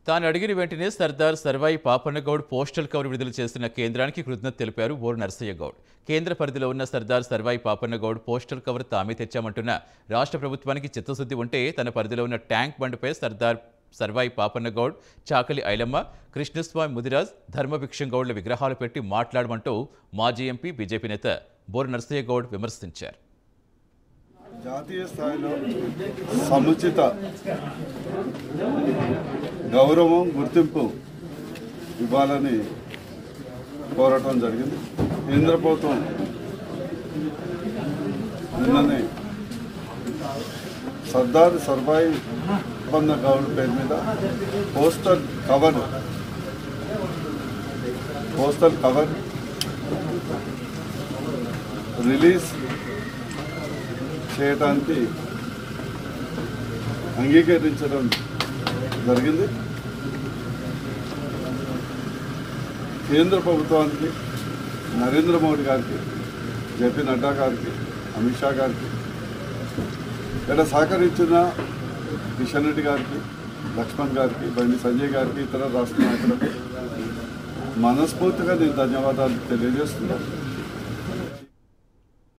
తాను అడిగిన వెంటనే సర్దార్ సర్వాయి పాపన్నగౌడ్ పోస్టల్ కవర్ విడుదల చేసిన కేంద్రానికి కృతజ్ఞత తెలిపారు బోర్ నరసయ్య గౌడ్ కేంద్ర పరిధిలో ఉన్న సర్దార్ సర్వాయి పాపన్నగౌడ్ పోస్టల్ కవర్ తామే తెచ్చామంటున్న రాష్ట్ర ప్రభుత్వానికి చిత్తశుద్ధి ఉంటే తన పరిధిలో ఉన్న ట్యాంక్ బండ్పై సర్దార్ సర్వాయి పాపన్నగౌడ్ చాకలి ఐలమ్మ కృష్ణస్వామి ముదిరాజ్ ధర్మభిక్షం గౌడ్ల విగ్రహాలు పెట్టి మాట్లాడమంటూ మాజీ ఎంపీ బీజేపీ నేత బోర్ నరసయ్య గౌడ్ విమర్శించారు జాతీయ స్థాయిలో సముచిత గౌరవం గుర్తింపు ఇవ్వాలని కోరటం జరిగింది కేంద్ర ప్రభుత్వం నిన్ననే సర్దార్ సర్వాయి ఒప్పంద గౌడ్ పేరు మీద postal cover postal cover release చేయడానికి అంగీకరించడం జరిగింది కేంద్ర ప్రభుత్వానికి నరేంద్ర మోడీ గారికి జేపీ నడ్డా గారికి అమిత్ షా గారికి ఇక్కడ సహకరించిన కిషన్ రెడ్డి గారికి లక్ష్మణ్ గారికి బండి సంజయ్ గారికి ఇతర రాష్ట్ర నాయకులకు మనస్ఫూర్తిగా నేను ధన్యవాదాలు తెలియజేస్తున్నాను